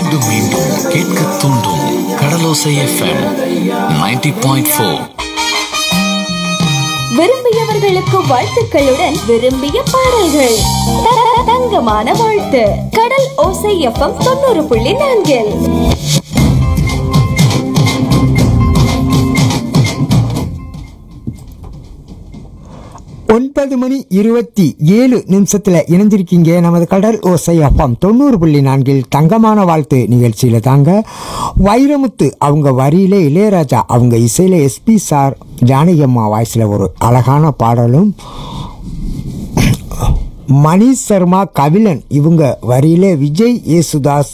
மீண்டும் மீண்டும் கேட்க தூண்டும் கடலோசை எஃப்எம் 90.4 பாயிண்ட் ஃபோர் விரும்பியவர்களுக்கு வாழ்த்துக்களுடன் விரும்பிய பாடல்கள் த- த- தங்கமான வாழ்த்து கடல் ஓசை எஃப்எம் தொண்ணூறு புள்ளி நான்கில் ஒன்பது மணி இருபத்தி ஏழு நிமிஷத்துல இணைஞ்சிருக்கீங்க நமது கடல் ஓசை அப்பம் தொண்ணூறு புள்ளி நான்கில் தங்கமான வாழ்த்து நிகழ்ச்சியில தாங்க வைரமுத்து அவங்க வரியில இளையராஜா அவங்க இசையில எஸ்பி சார் ஜானகி அம்மா வாய்ஸ்ல ஒரு அழகான பாடலும் மணிஷ் சர்மா கபிலன் இவங்க வரியில விஜய் ஏசுதாஸ்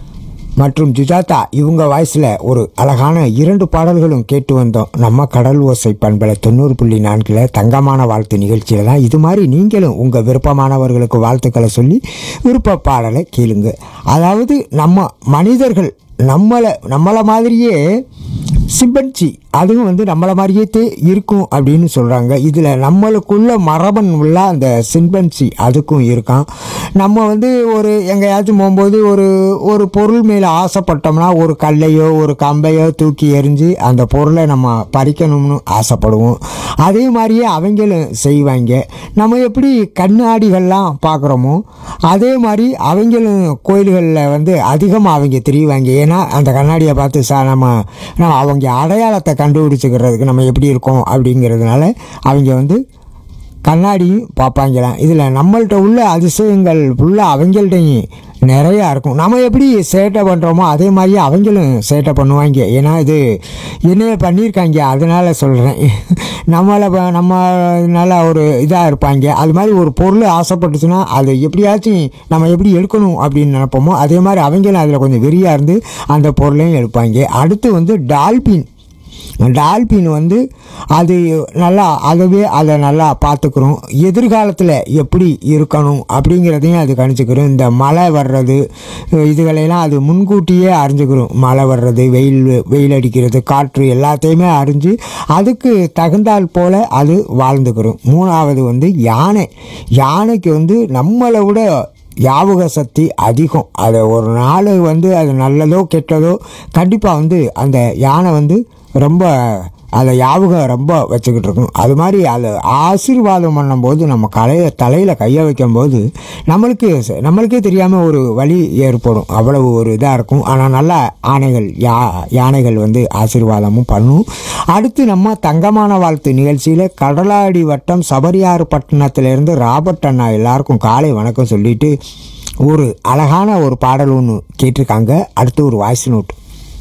மற்றும் ஜுஜாதா இவங்க வாய்ஸில் ஒரு அழகான இரண்டு பாடல்களும் கேட்டு வந்தோம் நம்ம கடல் ஓசை பண்பலை தொண்ணூறு புள்ளி நான்கில் தங்கமான வாழ்த்து நிகழ்ச்சியில் தான் இது மாதிரி நீங்களும் உங்கள் விருப்பமானவர்களுக்கு வாழ்த்துக்களை சொல்லி விருப்ப பாடலை கேளுங்க அதாவது நம்ம மனிதர்கள் நம்மளை நம்மளை மாதிரியே சிம்பன்சி அதுவும் வந்து நம்மளை மாதிரியே தே- இருக்கும் அப்படின்னு சொல்கிறாங்க இதில் நம்மளுக்குள்ள மரபன் உள்ள அந்த சிம்பன்சி அதுக்கும் இருக்கான் நம்ம வந்து ஒரு எங்கேயாச்சும் போகும்போது ஒரு ஒரு பொருள் மேலே ஆசைப்பட்டோம்னா ஒரு கல்லையோ ஒரு கம்பையோ தூக்கி எறிஞ்சு அந்த பொருளை நம்ம பறிக்கணும்னு ஆசைப்படுவோம் அதே மாதிரியே அவங்களும் செய்வாங்க நம்ம எப்படி கண்ணாடிகள்லாம் பார்க்குறோமோ அதே மாதிரி அவங்களும் கோயில்களில் வந்து அதிகமாக அவங்க தெரிவாங்க ஏன்னா அந்த கண்ணாடியை பார்த்து சா நம்ம நம்ம அவங்க அடையாளத்தை கண்டுபிடிச்சிக்கிறதுக்கு நம்ம எப்படி இருக்கோம் அப்படிங்கிறதுனால அவங்க வந்து கண்ணாடியும் பார்ப்பாங்களாம் இதில் நம்மள்ட்ட உள்ள அதிசயங்கள் ஃபுல்லாக அவங்கள்ட்டையும் நிறையா இருக்கும் நம்ம எப்படி சேட்டை பண்ணுறோமோ அதே மாதிரியே அவங்களும் சேட்டை பண்ணுவாங்க ஏன்னா இது என்னைய பண்ணியிருக்காங்க அதனால் சொல்கிறேன் நம்மளை ப- நம்ம நல்லா ஒரு இதாக இருப்பாங்க அது மாதிரி ஒரு பொருள் ஆசைப்பட்டுச்சுன்னா அதை எப்படியாச்சும் நம்ம எப்படி எடுக்கணும் அப்படின்னு நினைப்போமோ அதே மாதிரி அவங்களும் அதில் கொஞ்சம் வெறியாக இருந்து அந்த பொருளையும் எடுப்பாங்க அடுத்து வந்து டால்பின் டால்பின் வந்து அது நல்லா அதுவே அதை நல்லா பார்த்துக்கிறோம் எதிர்காலத்தில் எப்படி இருக்கணும் அப்படிங்கிறதையும் அது கணிச்சுக்கிறோம் இந்த மழை வர்றது இதுகளையெல்லாம் அது முன்கூட்டியே அறிஞ்சுக்கிறோம் மழை வர்றது வெயில் வெயில் அடிக்கிறது காற்று எல்லாத்தையுமே அறிஞ்சு அதுக்கு தகுந்தால் போல் அது வாழ்ந்துக்கிறோம் மூணாவது வந்து யானை யானைக்கு வந்து நம்மளை விட ஞாபக சக்தி அதிகம் அதை ஒரு நாள் வந்து அது நல்லதோ கெட்டதோ கண்டிப்பாக வந்து அந்த யானை வந்து ரொம்ப அதை ஞாபகம் ரொம்ப வச்சுக்கிட்டு இருக்கும் அது மாதிரி அதை ஆசீர்வாதம் பண்ணும்போது நம்ம கலைய தலையில் கையை வைக்கும்போது நம்மளுக்கு ச- நம்மளுக்கே தெரியாமல் ஒரு வலி ஏற்படும் அவ்வளவு ஒரு இதாக இருக்கும் ஆனால் நல்ல ஆணைகள் யா யானைகள் வந்து ஆசீர்வாதமும் பண்ணும் அடுத்து நம்ம தங்கமான வாழ்த்து நிகழ்ச்சியில் கடலாடி வட்டம் சபரியாறு பட்டணத்திலேருந்து ராபர்ட் அண்ணா எல்லாருக்கும் காலை வணக்கம் சொல்லிட்டு ஒரு அழகான ஒரு பாடல் ஒன்று கேட்டிருக்காங்க அடுத்து ஒரு வாய்ஸ் நோட்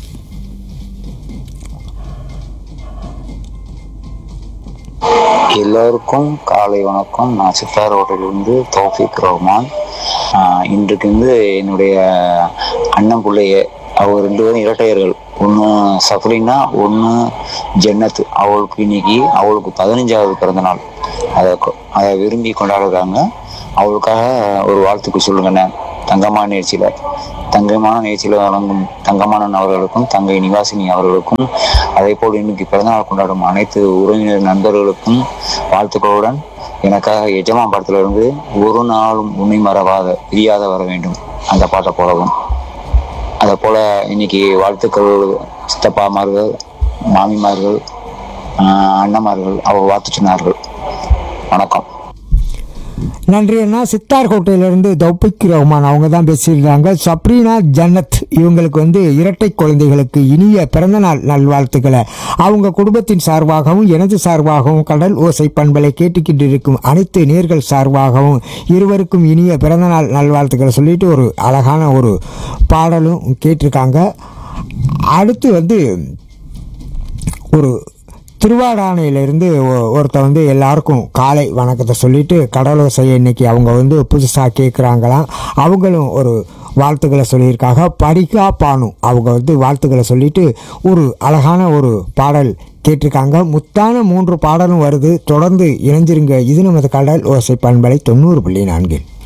எல்லோருக்கும் காலை வணக்கம் நான் சித்தார் ஹோட்டலிருந்து தௌஃபிக் ரஹ்மான் ஆஹ் இன்றைக்கு வந்து என்னுடைய அண்ணன் பிள்ளைய அவர் ரெண்டு பேரும் இரட்டையர்கள் ஒன்று சஃப்ரினா ஒன்று ஜன்னத் அவளுக்கு இன்னைக்கு அவளுக்கு பதினஞ்சாவது பிறந்த நாள் அதை கொ- அதை விரும்பி கொண்டாடுறாங்க அவளுக்காக ஒரு வாழ்த்துக்கு சொல்லுங்கண்ணே தங்கமான நிகழ்ச்சியில் தங்கமான நிகழ்ச்சியில் வழங்கும் தங்கமானன் அவர்களுக்கும் தங்கை நிவாசினி அவர்களுக்கும் அதே போல் இன்னைக்கு பிறந்தநாள் கொண்டாடும் அனைத்து உறவினர் நண்பர்களுக்கும் வாழ்த்துக்களுடன் எனக்காக எஜமா படத்துல இருந்து ஒரு நாளும் உண்மை மறவாத பிரியாத வர வேண்டும் அந்த பாட்டை போலவும் அதை போல இன்னைக்கு வாழ்த்துக்கள் சித்தப்பாமார்கள் மாமிமார்கள் ஆஹ் அண்ணமார்கள் அவர் வாழ்த்து சொன்னார்கள் வணக்கம் நன்றி அண்ணா சித்தார் கோட்டையிலிருந்து தௌபிக் ரஹ்மான் அவங்க தான் பேசியிருந்தாங்க சப்ரீனா ஜன்னத் இவங்களுக்கு வந்து இரட்டை குழந்தைகளுக்கு இனிய பிறந்தநாள் நல்வாழ்த்துக்களை அவங்க குடும்பத்தின் சார்பாகவும் எனது சார்பாகவும் கடல் ஓசை பண்பலை கேட்டுக்கிட்டு இருக்கும் அனைத்து நேர்கள் சார்பாகவும் இருவருக்கும் இனிய பிறந்தநாள் நல்வாழ்த்துக்களை சொல்லிட்டு ஒரு அழகான ஒரு பாடலும் கேட்டிருக்காங்க அடுத்து வந்து ஒரு திருவாடானையிலிருந்து ஒ- ஒருத்தன் வந்து எல்லாருக்கும் காலை வணக்கத்தை சொல்லிட்டு கடலோசையை இன்னைக்கு அவங்க வந்து புதுசாக கேட்குறாங்களாம் அவங்களும் ஒரு வாழ்த்துக்களை சொல்லியிருக்காங்க பரிகா பானு அவங்க வந்து வாழ்த்துக்களை சொல்லிட்டு ஒரு அழகான ஒரு பாடல் கேட்டிருக்காங்க முத்தான மூன்று பாடலும் வருது தொடர்ந்து இணைஞ்சிருங்க இது நமது கடல் ஓசை பண்பலை தொண்ணூறு புள்ளி நான்கு